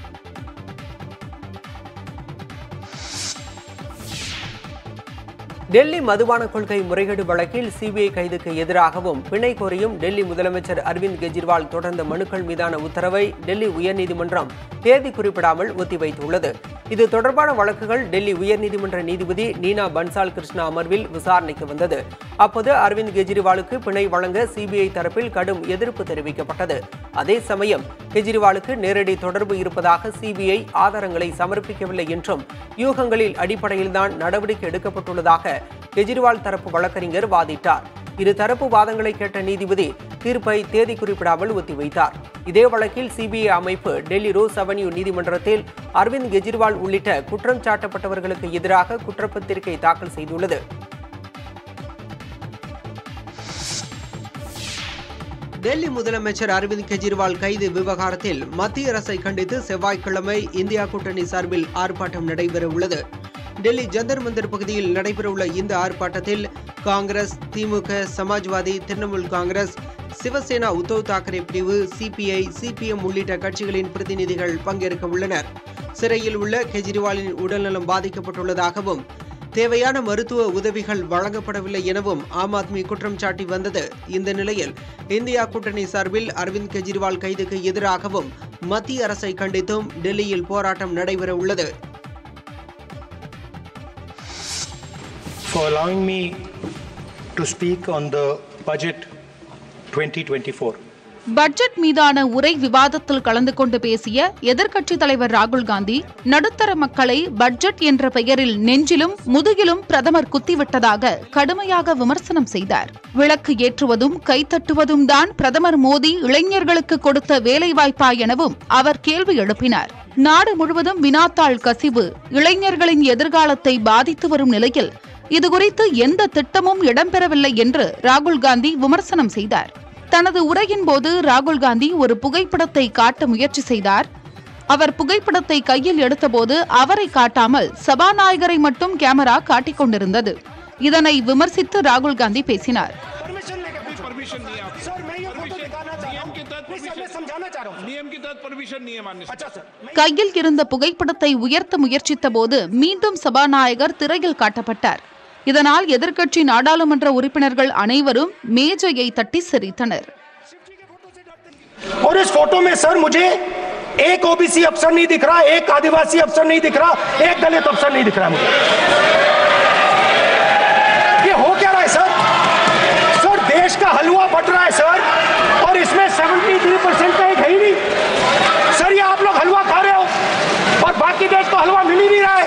டெல்லி மதுபான கொள்கை முறைகேடு வழக்கில் சிபிஐ கைதுக்கு எதிராகவும் பிணை கோரியும் டெல்லி முதலமைச்சர் அரவிந்த் கெஜ்ரிவால் தொடர்ந்த மனுக்கள் மீதான உத்தரவை டெல்லி உயர்நீதிமன்றம் தேதி குறிப்பிடாமல் ஒத்திவைத்துள்ளது இது தொடர்பான வழக்குகள் டெல்லி உயர்நீதிமன்ற நீதிபதி நீனா பன்சால் கிருஷ்ணா அமர்வில் விசாரணைக்கு வந்தது அப்போது அரவிந்த் கெஜ்ரிவாலுக்கு பிணை வழங்க சிபிஐ தரப்பில் கடும் எதிர்ப்பு தெரிவிக்கப்பட்டது அதே சமயம் கெஜ்ரிவாலுக்கு நேரடி தொடர்பு இருப்பதாக சிபிஐ ஆதாரங்களை சமர்ப்பிக்கவில்லை என்றும் யூகங்களில் அடிப்படையில்தான் நடவடிக்கை எடுக்கப்பட்டுள்ளதாக கெஜ்ரிவால் தரப்பு வழக்கறிஞர் வாதிட்டார் இரு தரப்பு வாதங்களை கேட்ட நீதிபதி தீர்ப்பை தேதி குறிப்பிடாமல் ஒத்திவைத்தார் இதே வழக்கில் சிபிஐ அமைப்பு டெல்லி ரோஸ் அவென்யூ நீதிமன்றத்தில் அரவிந்த் கெஜ்ரிவால் உள்ளிட்ட குற்றம் சாட்டப்பட்டவர்களுக்கு எதிராக குற்றப்பத்திரிகை தாக்கல் செய்துள்ளது டெல்லி முதலமைச்சர் அரவிந்த் கெஜ்ரிவால் கைது விவகாரத்தில் மத்திய அரசை கண்டித்து செவ்வாய்க்கிழமை இந்தியா கூட்டணி சார்பில் ஆர்ப்பாட்டம் நடைபெற உள்ளது டெல்லி ஜந்தர் மந்தர் பகுதியில் நடைபெறவுள்ள இந்த ஆர்ப்பாட்டத்தில் காங்கிரஸ் திமுக சமாஜ்வாதி திரிணாமுல் காங்கிரஸ் சிவசேனா உத்தவ் தாக்கரே பிரிவு சிபிஐ சிபிஎம் உள்ளிட்ட கட்சிகளின் பிரதிநிதிகள் பங்கேற்க உள்ளனர் சிறையில் உள்ள கெஜ்ரிவாலின் உடல்நலம் பாதிக்கப்பட்டுள்ளதாகவும் தேவையான மருத்துவ உதவிகள் வழங்கப்படவில்லை எனவும் ஆம் ஆத்மி குற்றம் சாட்டி வந்தது இந்த நிலையில் இந்தியா கூட்டணி சார்பில் அரவிந்த் கெஜ்ரிவால் கைதுக்கு எதிராகவும் மத்திய அரசை கண்டித்தும் டெல்லியில் போராட்டம் நடைபெற உள்ளது for allowing me to speak on the budget 2024. Budget மீதான உரை விவாதத்தில் கலந்து கொண்டு பேசிய எதிர்க்கட்சித் தலைவர் ராகுல் காந்தி நடுத்தர மக்களை பட்ஜெட் என்ற பெயரில் நெஞ்சிலும் முதுகிலும் பிரதமர் குத்திவிட்டதாக கடுமையாக விமர்சனம் செய்தார் விளக்கு ஏற்றுவதும் கைத்தட்டுவதும் தான் பிரதமர் மோடி இளைஞர்களுக்கு கொடுத்த வேலைவாய்ப்பா எனவும் அவர் கேள்வி எழுப்பினார் நாடு முழுவதும் வினாத்தாள் கசிவு இளைஞர்களின் எதிர்காலத்தை பாதித்து வரும் நிலையில் இதுகுறித்து எந்த திட்டமும் இடம்பெறவில்லை என்று ராகுல் காந்தி விமர்சனம் செய்தார் தனது உரையின் போது ராகுல் காந்தி ஒரு புகைப்படத்தை காட்ட முயற்சி செய்தார் அவர் புகைப்படத்தை கையில் எடுத்தபோது அவரை காட்டாமல் சபாநாயகரை மட்டும் கேமரா காட்டிக் கொண்டிருந்தது இதனை விமர்சித்து ராகுல் காந்தி பேசினார் परमिशन लेके पूछो परमिशन नहीं है आपकी सर मैं ये फोटो Permission- दिखाना चाह रहा नियम हूँ के तहत नहीं सर मैं permission- समझाना चाह रहा हूँ नियम के तहत परमिशन नहीं है मान्य अच्छा सर मैं கையில் இருந்த புகைப்படத்தை உயர்த்த முயற்சித்த போது மீண்டும் சபாநாயகர் திரையில் காட்டப்பட்டார் இதனால் எதிர்க்கட்சி நாடாளுமன்ற உறுப்பினர்கள் அனைவரும் மேஜையை தட்டி சிரித்தனர் और इस फोटो में सर मुझे एक ओबीसी अफसर नहीं दिख रहा एक आदिवासी अफसर नहीं दिख रहा एक दलित अफसर नहीं दिख रहा मुझे ये हो क्या रहा है सर सर देश का हलवा बट रहा है सर और इसमें 73 परसेंट का एक है ही नहीं सर ये आप लोग हलवा खा रहे हो और बाकी देश को हलवा मिल ही नहीं रहा है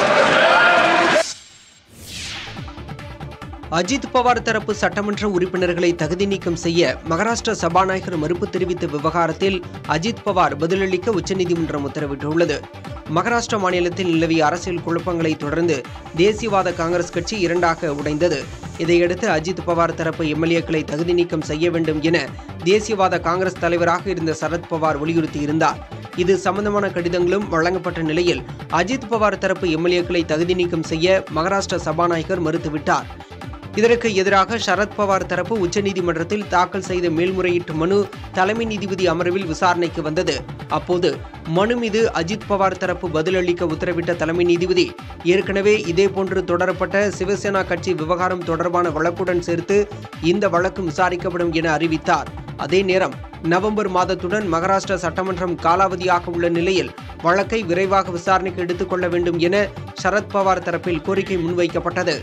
அஜித் பவார் தரப்பு சட்டமன்ற உறுப்பினர்களை தகுதி நீக்கம் செய்ய மகாராஷ்டிர சபாநாயகர் மறுப்பு தெரிவித்த விவகாரத்தில் அஜித் பவார் பதிலளிக்க உச்சநீதிமன்றம் உத்தரவிட்டுள்ளது மகாராஷ்டிரா மாநிலத்தில் நிலவிய அரசியல் குழப்பங்களை தொடர்ந்து தேசியவாத காங்கிரஸ் கட்சி இரண்டாக உடைந்தது இதையடுத்து அஜித் பவார் தரப்பு எம்எல்ஏக்களை தகுதி நீக்கம் செய்ய வேண்டும் என தேசியவாத காங்கிரஸ் தலைவராக இருந்த சரத் பவார் வலியுறுத்தியிருந்தார் இது சம்பந்தமான கடிதங்களும் வழங்கப்பட்ட நிலையில் அஜித் பவார் தரப்பு எம்எல்ஏக்களை தகுதி நீக்கம் செய்ய மகாராஷ்டிரா சபாநாயகர் மறுத்துவிட்டார் இதற்கு எதிராக சரத் பவார் தரப்பு உச்சநீதிமன்றத்தில் தாக்கல் செய்த மேல்முறையீட்டு மனு தலைமை நீதிபதி அமர்வில் விசாரணைக்கு வந்தது அப்போது மனு மீது அஜித் பவார் தரப்பு பதிலளிக்க உத்தரவிட்ட தலைமை நீதிபதி ஏற்கனவே இதேபோன்று தொடரப்பட்ட சிவசேனா கட்சி விவகாரம் தொடர்பான வழக்குடன் சேர்த்து இந்த வழக்கு விசாரிக்கப்படும் என அறிவித்தார் அதே நேரம் நவம்பர் மாதத்துடன் மகாராஷ்டிரா சட்டமன்றம் காலாவதியாக உள்ள நிலையில் வழக்கை விரைவாக விசாரணைக்கு எடுத்துக் கொள்ள வேண்டும் என சரத் பவார் தரப்பில் கோரிக்கை முன்வைக்கப்பட்டது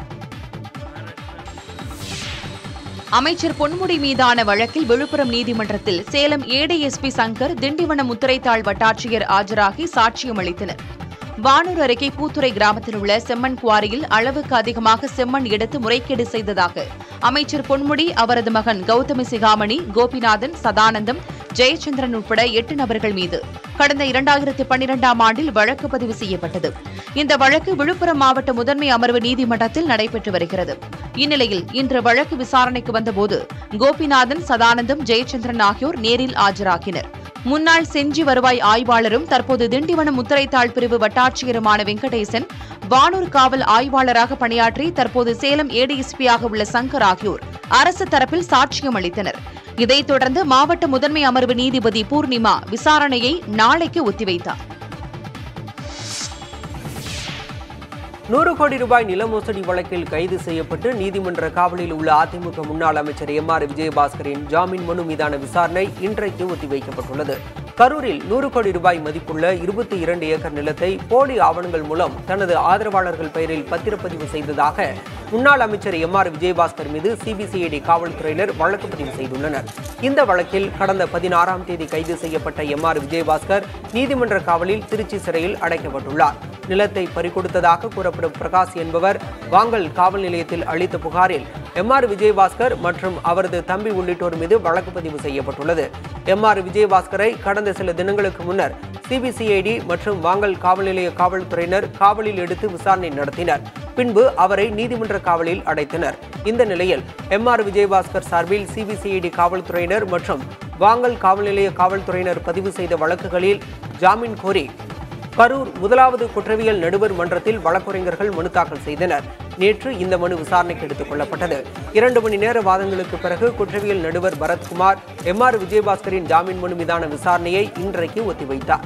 அமைச்சர் பொன்முடி மீதான வழக்கில் விழுப்புரம் நீதிமன்றத்தில் சேலம் ஏடிஎஸ்பி சங்கர் திண்டிவனம் முத்திரைத்தாள் வட்டாட்சியர் ஆஜராகி சாட்சியம் அளித்தனர் வானூர் அருகே பூத்துறை கிராமத்தில் உள்ள செம்மண் குவாரியில் அளவுக்கு அதிகமாக செம்மண் எடுத்து முறைகேடு செய்ததாக அமைச்சர் பொன்முடி அவரது மகன் கௌதமி சிகாமணி கோபிநாதன் சதானந்தம் ஜெயச்சந்திரன் உட்பட எட்டு நபர்கள் மீது கடந்த இரண்டாயிரத்தி பன்னிரெண்டாம் ஆண்டில் வழக்கு பதிவு செய்யப்பட்டது இந்த வழக்கு விழுப்புரம் மாவட்ட முதன்மை அமர்வு நீதிமன்றத்தில் நடைபெற்று வருகிறது இந்நிலையில் இன்று வழக்கு விசாரணைக்கு வந்தபோது கோபிநாதன் சதானந்தம் ஜெயச்சந்திரன் ஆகியோர் நேரில் ஆஜராகினர் முன்னாள் செஞ்சி வருவாய் ஆய்வாளரும் தற்போது திண்டிவனம் முத்திரைத்தாள் பிரிவு வட்டாட்சியருமான வெங்கடேசன் வானூர் காவல் ஆய்வாளராக பணியாற்றி தற்போது சேலம் ஏடிஎஸ்பியாக உள்ள சங்கர் ஆகியோர் அரசு தரப்பில் சாட்சியம் அளித்தனர் இதைத் தொடர்ந்து மாவட்ட முதன்மை அமர்வு நீதிபதி பூர்ணிமா விசாரணையை நாளைக்கு ஒத்திவைத்தார் நூறு கோடி ரூபாய் நில மோசடி வழக்கில் கைது செய்யப்பட்டு நீதிமன்ற காவலில் உள்ள அதிமுக முன்னாள் அமைச்சர் எம் ஆர் விஜயபாஸ்கரின் ஜாமீன் மனு மீதான விசாரணை இன்றைக்கு ஒத்திவைக்கப்பட்டுள்ளது கரூரில் நூறு கோடி ரூபாய் மதிப்புள்ள இருபத்தி இரண்டு ஏக்கர் நிலத்தை போலி ஆவணங்கள் மூலம் தனது ஆதரவாளர்கள் பெயரில் பத்திரப்பதிவு செய்ததாக முன்னாள் அமைச்சர் எம் ஆர் விஜயபாஸ்கர் மீது சிபிசிஐடி காவல்துறையினர் வழக்கு பதிவு செய்துள்ளனர் இந்த வழக்கில் கடந்த பதினாறாம் தேதி கைது செய்யப்பட்ட எம் ஆர் விஜயபாஸ்கர் நீதிமன்ற காவலில் திருச்சி சிறையில் அடைக்கப்பட்டுள்ளார் நிலத்தை பறிகொடுத்ததாக கூறப்படும் பிரகாஷ் என்பவர் வாங்கல் காவல் நிலையத்தில் அளித்த புகாரில் எம் ஆர் விஜயபாஸ்கர் மற்றும் அவரது தம்பி உள்ளிட்டோர் மீது வழக்கு பதிவு செய்யப்பட்டுள்ளது எம் ஆர் விஜயபாஸ்கரை கடந்த சில தினங்களுக்கு முன்னர் சிபிசிஐடி மற்றும் வாங்கல் காவல் நிலைய காவல்துறையினர் காவலில் எடுத்து விசாரணை நடத்தினர் பின்பு அவரை நீதிமன்ற காவலில் அடைத்தனர் இந்த நிலையில் எம் ஆர் விஜயபாஸ்கர் சார்பில் சிபிசிஐடி காவல்துறையினர் மற்றும் வாங்கல் காவல் நிலைய காவல்துறையினர் பதிவு செய்த வழக்குகளில் ஜாமீன் கோரி கரூர் முதலாவது குற்றவியல் நடுவர் மன்றத்தில் வழக்குரைஞர்கள் மனு தாக்கல் செய்தனர் நேற்று இந்த மனு விசாரணைக்கு எடுத்துக் கொள்ளப்பட்டது இரண்டு மணி நேர வாதங்களுக்கு பிறகு குற்றவியல் நடுவர் பரத்குமார் எம் ஆர் விஜயபாஸ்கரின் ஜாமீன் மனு மீதான விசாரணையை இன்றைக்கு ஒத்திவைத்தார்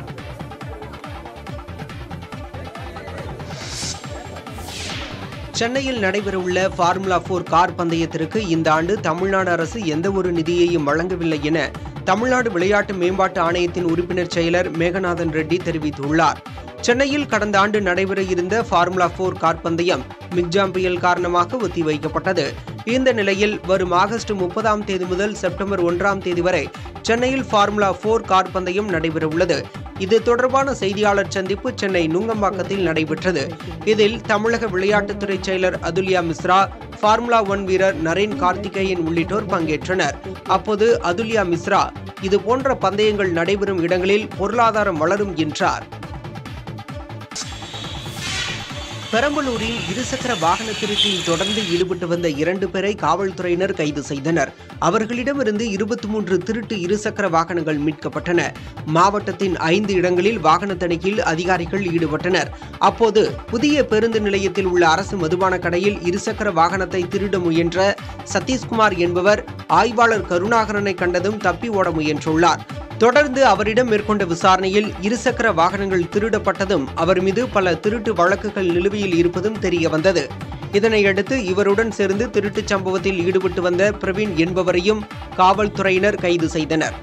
சென்னையில் நடைபெறவுள்ள ஃபார்முலா போர் கார் பந்தயத்திற்கு இந்த ஆண்டு தமிழ்நாடு அரசு எந்த ஒரு நிதியையும் வழங்கவில்லை என தமிழ்நாடு விளையாட்டு மேம்பாட்டு ஆணையத்தின் உறுப்பினர் செயலர் மேகநாதன் ரெட்டி தெரிவித்துள்ளார் சென்னையில் கடந்த ஆண்டு நடைபெற இருந்த ஃபார்முலா போர் கார் பந்தயம் மிக்ஜாம் புயல் காரணமாக ஒத்திவைக்கப்பட்டது இந்த நிலையில் வரும் ஆகஸ்ட் முப்பதாம் தேதி முதல் செப்டம்பர் ஒன்றாம் தேதி வரை சென்னையில் ஃபார்முலா போர் கார் பந்தயம் நடைபெறவுள்ளது இது தொடர்பான செய்தியாளர் சந்திப்பு சென்னை நுங்கம்பாக்கத்தில் நடைபெற்றது இதில் தமிழக விளையாட்டுத்துறை செயலர் அதுல்யா மிஸ்ரா ஃபார்முலா ஒன் வீரர் நரேன் கார்த்திகேயன் உள்ளிட்டோர் பங்கேற்றனர் அப்போது அதுல்யா மிஸ்ரா இது போன்ற பந்தயங்கள் நடைபெறும் இடங்களில் பொருளாதாரம் வளரும் என்றார் பெரம்பலூரில் இருசக்கர வாகன திருட்டில் தொடர்ந்து ஈடுபட்டு வந்த இரண்டு பேரை காவல்துறையினர் கைது செய்தனர் அவர்களிடமிருந்து இருபத்தி மூன்று திருட்டு இருசக்கர வாகனங்கள் மீட்கப்பட்டன மாவட்டத்தின் ஐந்து இடங்களில் வாகன தணிக்கையில் அதிகாரிகள் ஈடுபட்டனர் அப்போது புதிய பேருந்து நிலையத்தில் உள்ள அரசு மதுபான கடையில் இருசக்கர வாகனத்தை திருட முயன்ற சதீஷ்குமார் என்பவர் ஆய்வாளர் கருணாகரனை கண்டதும் தப்பி ஓட முயன்றுள்ளார் தொடர்ந்து அவரிடம் மேற்கொண்ட விசாரணையில் இருசக்கர வாகனங்கள் திருடப்பட்டதும் அவர் மீது பல திருட்டு வழக்குகள் நிலுவையில் இருப்பதும் தெரிய வந்தது இதனையடுத்து இவருடன் சேர்ந்து திருட்டுச் சம்பவத்தில் ஈடுபட்டு வந்த பிரவீன் என்பவரையும் காவல்துறையினர் கைது செய்தனர்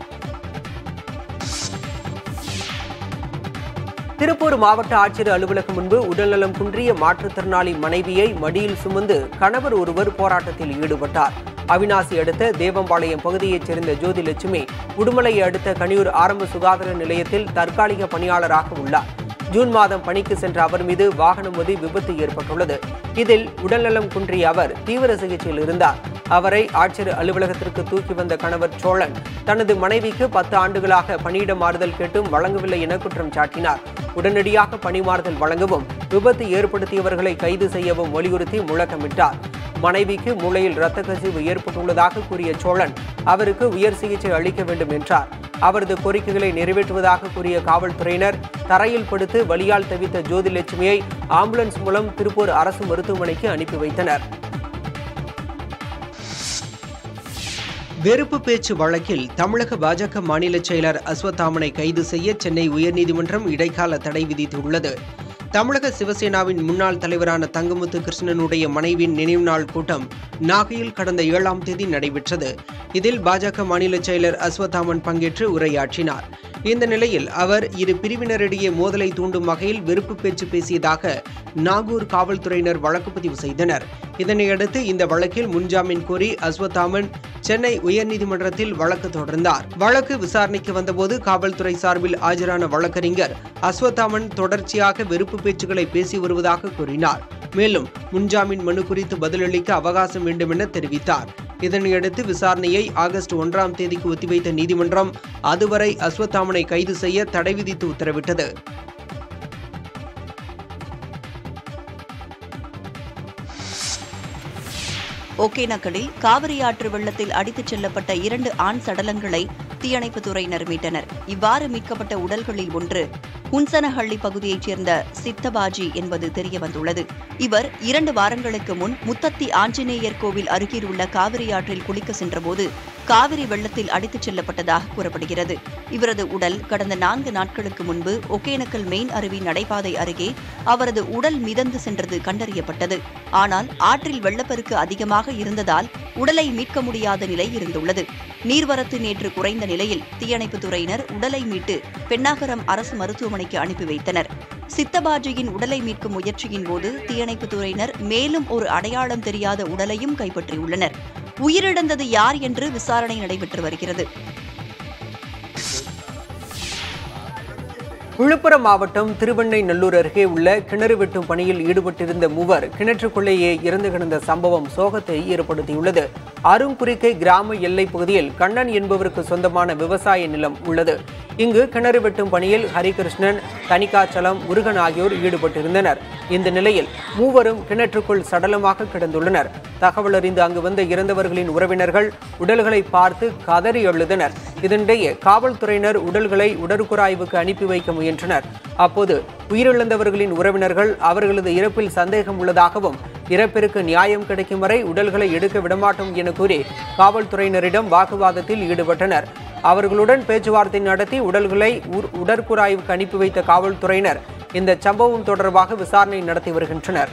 திருப்பூர் மாவட்ட ஆட்சியர் அலுவலகம் முன்பு உடல்நலம் குன்றிய மாற்றுத்திறனாளி மனைவியை மடியில் சுமந்து கணவர் ஒருவர் போராட்டத்தில் ஈடுபட்டார் அவினாசி அடுத்த தேவம்பாளையம் பகுதியைச் சேர்ந்த ஜோதிலட்சுமி உடுமலையை அடுத்த கனியூர் ஆரம்ப சுகாதார நிலையத்தில் தற்காலிக பணியாளராக உள்ளார் ஜூன் மாதம் பணிக்கு சென்ற அவர் மீது வாகனம் மோதி விபத்து ஏற்பட்டுள்ளது இதில் உடல்நலம் குன்றிய அவர் தீவிர சிகிச்சையில் இருந்தார் அவரை ஆட்சியர் அலுவலகத்திற்கு தூக்கி வந்த கணவர் சோழன் தனது மனைவிக்கு பத்து ஆண்டுகளாக பணியிட மாறுதல் கேட்டும் வழங்கவில்லை என குற்றம் சாட்டினார் உடனடியாக பணிமாறுதல் வழங்கவும் விபத்து ஏற்படுத்தியவர்களை கைது செய்யவும் வலியுறுத்தி முழக்கமிட்டார் மனைவிக்கு மூளையில் இரத்த கசிவு ஏற்பட்டுள்ளதாக கூறிய சோழன் அவருக்கு உயர் சிகிச்சை அளிக்க வேண்டும் என்றார் அவரது கோரிக்கைகளை நிறைவேற்றுவதாக கூறிய காவல்துறையினர் தரையில் படுத்து வலியால் தவித்த ஜோதிலட்சுமியை ஆம்புலன்ஸ் மூலம் திருப்பூர் அரசு மருத்துவமனைக்கு அனுப்பி வைத்தனர் வெறுப்பு பேச்சு வழக்கில் தமிழக பாஜக மாநில செயலர் அஸ்வத்தாமனை கைது செய்ய சென்னை உயர்நீதிமன்றம் இடைக்கால தடை விதித்துள்ளது தமிழக சிவசேனாவின் முன்னாள் தலைவரான தங்கமுத்து கிருஷ்ணனுடைய மனைவியின் நினைவு நாள் கூட்டம் நாகையில் கடந்த ஏழாம் தேதி நடைபெற்றது இதில் பாஜக மாநில செயலர் அஸ்வத்தாமன் பங்கேற்று உரையாற்றினார் இந்த நிலையில் அவர் இரு பிரிவினரிடையே மோதலை தூண்டும் வகையில் வெறுப்பு பேச்சு பேசியதாக நாகூர் காவல்துறையினர் வழக்கு பதிவு செய்தனர் இதனையடுத்து இந்த வழக்கில் முன்ஜாமீன் கோரி அஸ்வத்தாமன் சென்னை உயர்நீதிமன்றத்தில் வழக்கு தொடர்ந்தார் வழக்கு விசாரணைக்கு வந்தபோது காவல்துறை சார்பில் ஆஜரான வழக்கறிஞர் அஸ்வத்தாமன் தொடர்ச்சியாக வெறுப்பு பேச்சுக்களை பேசி வருவதாக கூறினார் மேலும் முன்ஜாமீன் மனு குறித்து பதிலளிக்க அவகாசம் வேண்டும் என தெரிவித்தார் இதனையடுத்து விசாரணையை ஆகஸ்ட் ஒன்றாம் தேதிக்கு ஒத்திவைத்த நீதிமன்றம் அதுவரை அஸ்வத்தாமனை கைது செய்ய தடை விதித்து உத்தரவிட்டது ஒகேனக்கலில் காவிரி ஆற்று வெள்ளத்தில் அடித்துச் செல்லப்பட்ட இரண்டு ஆண் சடலங்களை தீயணைப்புத் துறையினர் மீட்டனர் இவ்வாறு மீட்கப்பட்ட உடல்களில் ஒன்று ஹுன்சனஹள்ளி பகுதியைச் சேர்ந்த சித்தபாஜி என்பது தெரியவந்துள்ளது இவர் இரண்டு வாரங்களுக்கு முன் முத்தத்தி ஆஞ்சநேயர் கோவில் அருகில் உள்ள காவிரி ஆற்றில் குளிக்க சென்றபோது காவிரி வெள்ளத்தில் அடித்துச் செல்லப்பட்டதாக கூறப்படுகிறது இவரது உடல் கடந்த நான்கு நாட்களுக்கு முன்பு ஒகேனக்கல் மெயின் அருவி நடைபாதை அருகே அவரது உடல் மிதந்து சென்றது கண்டறியப்பட்டது ஆனால் ஆற்றில் வெள்ளப்பெருக்கு அதிகமாக இருந்ததால் உடலை மீட்க முடியாத நிலை இருந்துள்ளது நீர்வரத்து நேற்று குறைந்த நிலையில் தீயணைப்புத் துறையினர் உடலை மீட்டு பெண்ணாகரம் அரசு மருத்துவமனைக்கு அனுப்பி வைத்தனர் சித்தபாஜியின் உடலை மீட்கும் முயற்சியின் போது தீயணைப்புத் துறையினர் மேலும் ஒரு அடையாளம் தெரியாத உடலையும் கைப்பற்றியுள்ளனர் உயிரிழந்தது யார் என்று விசாரணை நடைபெற்று வருகிறது விழுப்புரம் மாவட்டம் திருவெண்ணைநல்லூர் அருகே உள்ள கிணறு வெட்டும் பணியில் ஈடுபட்டிருந்த மூவர் கிணற்றுக்குள்ளேயே இறந்து கிடந்த சம்பவம் சோகத்தை ஏற்படுத்தியுள்ளது அருங்குறிக்கை கிராம எல்லைப் பகுதியில் கண்ணன் என்பவருக்கு சொந்தமான விவசாய நிலம் உள்ளது இங்கு கிணறு வெட்டும் பணியில் ஹரிகிருஷ்ணன் தனிகாச்சலம் முருகன் ஆகியோர் ஈடுபட்டிருந்தனர் இந்த நிலையில் மூவரும் கிணற்றுக்குள் சடலமாக கிடந்துள்ளனர் தகவல் அறிந்து அங்கு வந்த இறந்தவர்களின் உறவினர்கள் உடல்களை பார்த்து கதறி எழுதனர் இதனிடையே காவல்துறையினர் உடல்களை உடற்குறாய்வுக்கு அனுப்பி வைக்க முயன்றனர் அப்போது உயிரிழந்தவர்களின் உறவினர்கள் அவர்களது இறப்பில் சந்தேகம் உள்ளதாகவும் இறப்பிற்கு நியாயம் கிடைக்கும் வரை உடல்களை எடுக்க விடமாட்டோம் என கூறி காவல்துறையினரிடம் வாக்குவாதத்தில் ஈடுபட்டனர் அவர்களுடன் பேச்சுவார்த்தை நடத்தி உடல்களை உர்- உடற்குறாய்வுக்கு அனுப்பி வைத்த காவல்துறையினர் இந்த சம்பவம் தொடர்பாக விசாரணை நடத்தி வருகின்றனர்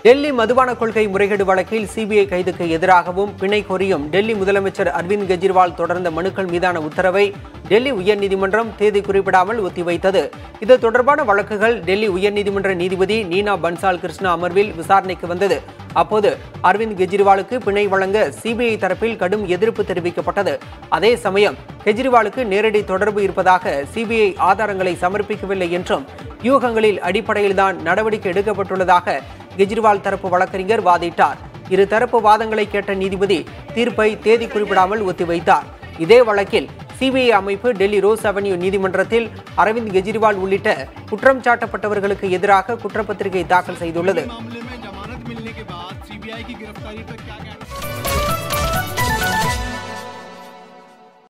டெல்லி மதுபான கொள்கை முறைகேடு வழக்கில் சிபிஐ கைதுக்கு எதிராகவும் பிணை கோரியும் டெல்லி முதலமைச்சர் அரவிந்த் கெஜ்ரிவால் தொடர்ந்த மனுக்கள் மீதான உத்தரவை டெல்லி உயர்நீதிமன்றம் தேதி குறிப்பிடாமல் ஒத்திவைத்தது இது தொடர்பான வழக்குகள் டெல்லி உயர்நீதிமன்ற நீதிபதி நீனா பன்சால் கிருஷ்ணா அமர்வில் விசாரணைக்கு வந்தது அப்போது அரவிந்த் கெஜ்ரிவாலுக்கு பிணை வழங்க சிபிஐ தரப்பில் கடும் எதிர்ப்பு தெரிவிக்கப்பட்டது அதே சமயம் கெஜ்ரிவாலுக்கு நேரடி தொடர்பு இருப்பதாக சிபிஐ ஆதாரங்களை சமர்ப்பிக்கவில்லை என்றும் யூகங்களில் அடிப்படையில்தான் நடவடிக்கை எடுக்கப்பட்டுள்ளதாக கெஜ்ரிவால் தரப்பு வழக்கறிஞர் வாதிட்டார் இரு தரப்பு வாதங்களை கேட்ட நீதிபதி தீர்ப்பை தேதி குறிப்பிடாமல் ஒத்திவைத்தார் இதே வழக்கில் சிபிஐ அமைப்பு டெல்லி ரோஸ் அவென்யூ நீதிமன்றத்தில் அரவிந்த் கெஜ்ரிவால் உள்ளிட்ட குற்றம் சாட்டப்பட்டவர்களுக்கு எதிராக குற்றப்பத்திரிகை தாக்கல் செய்துள்ளது मामले में जमानत मिलने के बाद सीबीआई की गिरफ्तारी पर क्या कहना